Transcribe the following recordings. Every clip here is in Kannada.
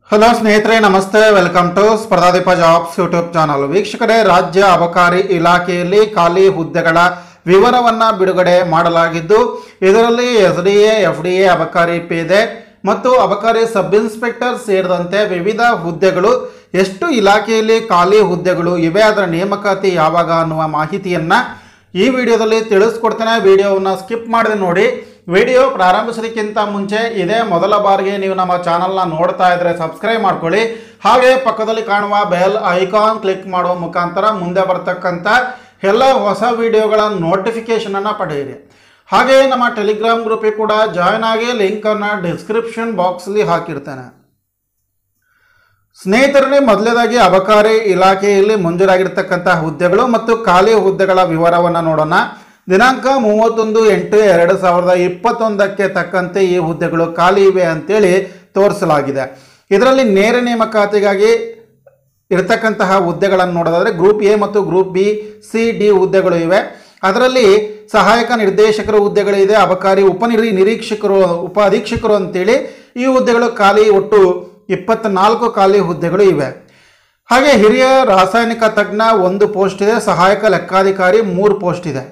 ಹಲೋ ಸ್ನೇಹಿತರೆ ನಮಸ್ತೆ welcome to Spardhadeepa jobs YouTube channel ವೀಕ್ಷಕರೇ ರಾಜ್ಯ ಅಬಕಾರಿ ಇಲಾಖೆಯಲ್ಲಿ ಖಾಲಿ ಹುದ್ದೆಗಳ ವಿವರವನ್ನ ಬಿಡುಗಡೆ ಮಾಡಲಾಗಿದ್ದು ಇದರಲ್ಲಿ S D A F D A ಅಬಕಾರಿ ಪೇದೆ ಮತ್ತು ಅಬಕಾರಿ ಸಬ್ ಇನ್ಸ್ಪೆಕ್ಟರ್ ಸೇರಿದಂತೆ ವಿವಿಧ ಹುದ್ದೆಗಳು ಎಷ್ಟು ಇಲಾಖೆಯಲ್ಲಿ ಖಾಲಿ ಹುದ್ದೆಗಳು ಇವೆ ಅದರ ನೇಮಕಾತಿ ಯಾವಾಗ ಅನ್ನುವ ಮಾಹಿತಿಯನ್ನ ಈ ವಿಡಿಯೋದಲ್ಲಿ ತಿಳಿಸ್ಕೊಡ್ತೇನೆ ವಿಡಿಯೋವನ್ನು ಸ್ಕಿಪ್ ಮಾಡದೆ ನೋಡಿ ವಿಡಿಯೋ ಪ್ರಾರಂಭಿಸೋದಕ್ಕಿಂತ ಮುಂಚೆ ಇದೇ ಮೊದಲ ಬಾರಿಗೆ ನೀವು ನಮ್ಮ ಚಾನಲ್ನ ನೋಡ್ತಾ ಇದ್ರೆ ಸಬ್ಸ್ಕ್ರೈಬ್ ಮಾಡ್ಕೊಳ್ಳಿ ಹಾಗೆ ಪಕ್ಕದಲ್ಲಿ ಕಾಣುವ ಬೆಲ್ ಐಕಾನ್ ಕ್ಲಿಕ್ ಮಾಡುವ ಮುಖಾಂತರ ಮುಂದೆ ಬರ್ತಕ್ಕಂಥ ಎಲ್ಲ ಹೊಸ ವಿಡಿಯೋಗಳ ನೋಟಿಫಿಕೇಶನ್ ಅನ್ನು ಪಡೆಯಿರಿ ಹಾಗೆ ನಮ್ಮ ಟೆಲಿಗ್ರಾಮ್ ಗ್ರೂಪಿಗೆ ಕೂಡ ಜಾಯ್ನ್ ಆಗಿ ಲಿಂಕನ್ನು ಡಿಸ್ಕ್ರಿಪ್ಷನ್ ಬಾಕ್ಸಲ್ಲಿ ಹಾಕಿರ್ತೇನೆ ಸ್ನೇಹಿತರಲ್ಲಿ ಮೊದಲನೇದಾಗಿ ಅಬಕಾರಿ ಇಲಾಖೆಯಲ್ಲಿ ಮಂಜೂರಾಗಿರ್ತಕ್ಕಂತಹ ಹುದ್ದೆಗಳು ಮತ್ತು ಖಾಲಿ ಹುದ್ದೆಗಳ ವಿವರವನ್ನು ನೋಡೋಣ ದಿನಾಂಕ ಮೂವತ್ತೊಂದು ಎಂಟು ಎರಡು ಸಾವಿರದ ಇಪ್ಪತ್ತೊಂದಕ್ಕೆ ತಕ್ಕಂತೆ ಈ ಹುದ್ದೆಗಳು ಖಾಲಿ ಇವೆ ಅಂತೇಳಿ ತೋರಿಸಲಾಗಿದೆ ಇದರಲ್ಲಿ ನೇರ ನೇಮಕಾತಿಗಾಗಿ ಇರತಕ್ಕಂತಹ ಹುದ್ದೆಗಳನ್ನು ನೋಡೋದಾದರೆ ಗ್ರೂಪ್ ಎ ಮತ್ತು ಗ್ರೂಪ್ ಬಿ ಸಿ ಡಿ ಹುದ್ದೆಗಳು ಇವೆ ಅದರಲ್ಲಿ ಸಹಾಯಕ ನಿರ್ದೇಶಕರ ಹುದ್ದೆಗಳಿದೆ ಅಬಕಾರಿ ಉಪನಿರಿ ನಿರೀಕ್ಷಕರು ಉಪ ಅಧೀಕ್ಷಕರು ಅಂತೇಳಿ ಈ ಹುದ್ದೆಗಳು ಖಾಲಿ ಒಟ್ಟು ಇಪ್ಪತ್ನಾಲ್ಕು ಖಾಲಿ ಹುದ್ದೆಗಳು ಇವೆ ಹಾಗೆ ಹಿರಿಯ ರಾಸಾಯನಿಕ ತಜ್ಞ ಒಂದು ಪೋಸ್ಟ್ ಇದೆ ಸಹಾಯಕ ಲೆಕ್ಕಾಧಿಕಾರಿ ಮೂರು ಪೋಸ್ಟ್ ಇದೆ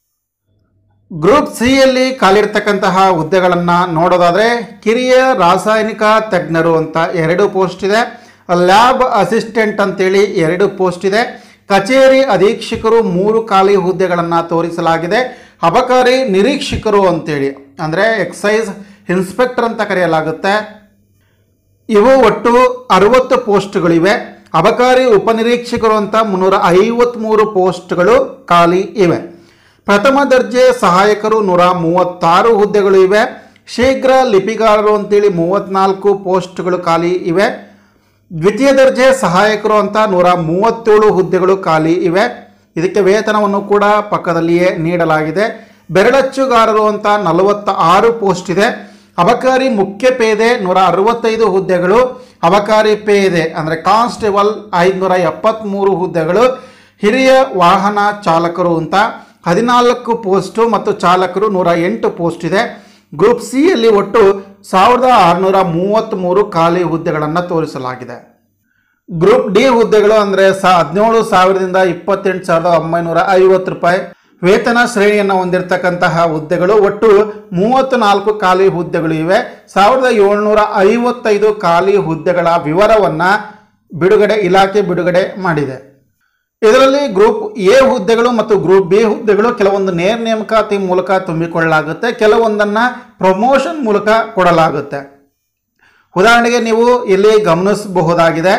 ಗ್ರೂಪ್ ಸಿ ಯಲ್ಲಿ ಖಾಲಿರ್ತಕ್ಕಂತಹ ಹುದ್ದೆಗಳನ್ನು ನೋಡೋದಾದರೆ ಕಿರಿಯ ರಾಸಾಯನಿಕ ತಜ್ಞರು ಅಂತ ಎರಡು ಪೋಸ್ಟ್ ಇದೆ ಲ್ಯಾಬ್ ಅಸಿಸ್ಟೆಂಟ್ ಅಂತೇಳಿ ಎರಡು ಪೋಸ್ಟ್ ಇದೆ ಕಚೇರಿ ಅಧೀಕ್ಷಕರು ಮೂರು ಖಾಲಿ ಹುದ್ದೆಗಳನ್ನು ತೋರಿಸಲಾಗಿದೆ ಅಬಕಾರಿ ನಿರೀಕ್ಷಕರು ಅಂತೇಳಿ ಅಂದರೆ ಎಕ್ಸೈಸ್ ಇನ್ಸ್ಪೆಕ್ಟರ್ ಅಂತ ಕರೆಯಲಾಗುತ್ತೆ ಇವು ಒಟ್ಟು ಅರವತ್ತು ಪೋಸ್ಟ್ಗಳಿವೆ ಅಬಕಾರಿ ಉಪನಿರೀಕ್ಷಕರು ಅಂತ ಮುನ್ನೂರ ಐವತ್ತ್ಮೂರು ಪೋಸ್ಟ್ಗಳು ಖಾಲಿ ಇವೆ ಪ್ರಥಮ ದರ್ಜೆ ಸಹಾಯಕರು ನೂರ ಮೂವತ್ತಾರು ಹುದ್ದೆಗಳು ಇವೆ ಶೀಘ್ರ ಲಿಪಿಗಾರರು ಅಂತೇಳಿ ಮೂವತ್ತ್ನಾಲ್ಕು ಪೋಸ್ಟ್ಗಳು ಖಾಲಿ ಇವೆ ದ್ವಿತೀಯ ದರ್ಜೆ ಸಹಾಯಕರು ಅಂತ ನೂರ ಮೂವತ್ತೇಳು ಹುದ್ದೆಗಳು ಖಾಲಿ ಇವೆ ಇದಕ್ಕೆ ವೇತನವನ್ನು ಕೂಡ ಪಕ್ಕದಲ್ಲಿಯೇ ನೀಡಲಾಗಿದೆ ಬೆರಳಚ್ಚುಗಾರರು ಅಂತ ನಲವತ್ತ ಆರು ಪೋಸ್ಟ್ ಇದೆ ಅಬಕಾರಿ ಮುಖ್ಯ ಪೇದೆ ನೂರ ಅರವತ್ತೈದು ಹುದ್ದೆಗಳು ಅಬಕಾರಿ ಪೇದೆ ಅಂದರೆ ಕಾನ್ಸ್ಟೇಬಲ್ ಐದುನೂರ ಎಪ್ಪತ್ತ್ಮೂರು ಹುದ್ದೆಗಳು ಹಿರಿಯ ವಾಹನ ಚಾಲಕರು ಅಂತ ಹದಿನಾಲ್ಕು ಪೋಸ್ಟು ಮತ್ತು ಚಾಲಕರು ನೂರ ಎಂಟು ಪೋಸ್ಟ್ ಇದೆ ಗ್ರೂಪ್ ಸಿ ಯಲ್ಲಿ ಒಟ್ಟು ಸಾವಿರದ ಆರುನೂರ ಮೂವತ್ತ್ಮೂರು ಖಾಲಿ ಹುದ್ದೆಗಳನ್ನು ತೋರಿಸಲಾಗಿದೆ ಗ್ರೂಪ್ ಡಿ ಹುದ್ದೆಗಳು ಅಂದರೆ ಸ ಹದಿನೇಳು ಸಾವಿರದಿಂದ ಇಪ್ಪತ್ತೆಂಟು ಸಾವಿರದ ಒಂಬೈನೂರ ಐವತ್ತು ರೂಪಾಯಿ ವೇತನ ಶ್ರೇಣಿಯನ್ನು ಹೊಂದಿರತಕ್ಕಂತಹ ಹುದ್ದೆಗಳು ಒಟ್ಟು ಮೂವತ್ತು ನಾಲ್ಕು ಖಾಲಿ ಹುದ್ದೆಗಳು ಇವೆ ಸಾವಿರದ ಏಳ್ನೂರ ಐವತ್ತೈದು ಖಾಲಿ ಹುದ್ದೆಗಳ ವಿವರವನ್ನು ಬಿಡುಗಡೆ ಇಲಾಖೆ ಬಿಡುಗಡೆ ಮಾಡಿದೆ ಇದರಲ್ಲಿ ಗ್ರೂಪ್ ಎ ಹುದ್ದೆಗಳು ಮತ್ತು ಗ್ರೂಪ್ ಬಿ ಹುದ್ದೆಗಳು ಕೆಲವೊಂದು ನೇರ ನೇಮಕಾತಿ ಮೂಲಕ ತುಂಬಿಕೊಳ್ಳಲಾಗುತ್ತೆ ಕೆಲವೊಂದನ್ನು ಪ್ರಮೋಷನ್ ಮೂಲಕ ಕೊಡಲಾಗುತ್ತೆ ಉದಾಹರಣೆಗೆ ನೀವು ಇಲ್ಲಿ ಗಮನಿಸಬಹುದಾಗಿದೆ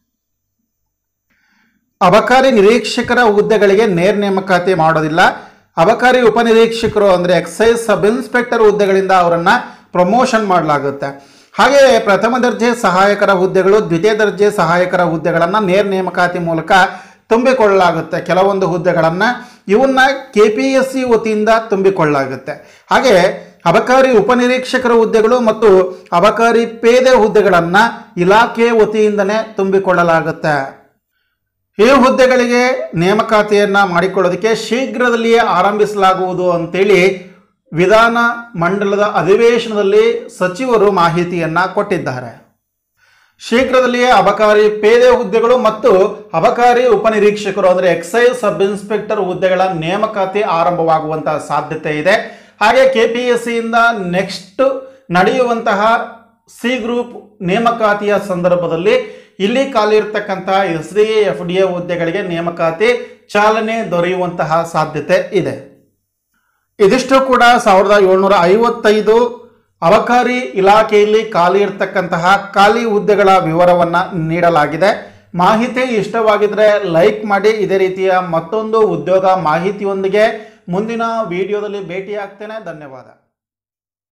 ಅಬಕಾರಿ ನಿರೀಕ್ಷಕರ ಹುದ್ದೆಗಳಿಗೆ ನೇರ ನೇಮಕಾತಿ ಮಾಡೋದಿಲ್ಲ ಅಬಕಾರಿ ಉಪನಿರೀಕ್ಷಕರು ಅಂದರೆ ಎಕ್ಸೈಸ್ ಸಬ್ ಇನ್ಸ್ಪೆಕ್ಟರ್ ಹುದ್ದೆಗಳಿಂದ ಅವರನ್ನು ಪ್ರಮೋಷನ್ ಮಾಡಲಾಗುತ್ತೆ ಹಾಗೆ ಪ್ರಥಮ ದರ್ಜೆ ಸಹಾಯಕರ ಹುದ್ದೆಗಳು ದ್ವಿತೀಯ ದರ್ಜೆ ಸಹಾಯಕರ ಹುದ್ದೆಗಳನ್ನು ನೇರ ನೇಮಕಾತಿ ಮೂಲಕ ತುಂಬಿಕೊಳ್ಳಲಾಗುತ್ತೆ ಕೆಲವೊಂದು ಹುದ್ದೆಗಳನ್ನು ಇವನ್ನ ಕೆ ಪಿ ಎಸ್ ಸಿ ವತಿಯಿಂದ ತುಂಬಿಕೊಳ್ಳಲಾಗುತ್ತೆ ಹಾಗೆ ಅಬಕಾರಿ ಉಪನಿರೀಕ್ಷಕರ ಹುದ್ದೆಗಳು ಮತ್ತು ಅಬಕಾರಿ ಪೇದೆ ಹುದ್ದೆಗಳನ್ನು ಇಲಾಖೆ ವತಿಯಿಂದನೇ ತುಂಬಿಕೊಳ್ಳಲಾಗುತ್ತೆ ಈ ಹುದ್ದೆಗಳಿಗೆ ನೇಮಕಾತಿಯನ್ನು ಮಾಡಿಕೊಳ್ಳೋದಕ್ಕೆ ಶೀಘ್ರದಲ್ಲಿಯೇ ಆರಂಭಿಸಲಾಗುವುದು ಅಂತೇಳಿ ವಿಧಾನ ಮಂಡಲದ ಅಧಿವೇಶನದಲ್ಲಿ ಸಚಿವರು ಮಾಹಿತಿಯನ್ನು ಕೊಟ್ಟಿದ್ದಾರೆ ಶೀಘ್ರದಲ್ಲಿಯೇ ಅಬಕಾರಿ ಪೇದೆ ಹುದ್ದೆಗಳು ಮತ್ತು ಅಬಕಾರಿ ಉಪನಿರೀಕ್ಷಕರು ಅಂದರೆ ಎಕ್ಸೈಸ್ ಸಬ್ ಇನ್ಸ್ಪೆಕ್ಟರ್ ಹುದ್ದೆಗಳ ನೇಮಕಾತಿ ಆರಂಭವಾಗುವಂತಹ ಸಾಧ್ಯತೆ ಇದೆ ಹಾಗೆ ಕೆ ಪಿ ಎಸ್ ಸಿಯಿಂದ ನೆಕ್ಸ್ಟ್ ನಡೆಯುವಂತಹ ಸಿ ಗ್ರೂಪ್ ನೇಮಕಾತಿಯ ಸಂದರ್ಭದಲ್ಲಿ ಇಲ್ಲಿ ಖಾಲಿ ಇರತಕ್ಕಂತಹ S D A F D A ಹುದ್ದೆಗಳಿಗೆ ನೇಮಕಾತಿ ಚಾಲನೆ ದೊರೆಯುವಂತಹ ಸಾಧ್ಯತೆ ಇದೆ ಇದಿಷ್ಟು ಕೂಡ ಸಾವಿರದ ಏಳ್ನೂರ ಐವತ್ತೈದು ಅಬಕಾರಿ ಇಲಾಖೆಯಲ್ಲಿ ಖಾಲಿ ಇರತಕ್ಕಂತಹ ಖಾಲಿ ಹುದ್ದೆಗಳ ವಿವರವನ್ನು ನೀಡಲಾಗಿದೆ ಮಾಹಿತಿ ಇಷ್ಟವಾಗಿದ್ದರೆ ಲೈಕ್ ಮಾಡಿ ಇದೇ ರೀತಿಯ ಮತ್ತೊಂದು ಉದ್ಯೋಗ ಮಾಹಿತಿಯೊಂದಿಗೆ ಮುಂದಿನ ವಿಡಿಯೋದಲ್ಲಿ ಭೇಟಿಯಾಗ್ತೇನೆ ಧನ್ಯವಾದ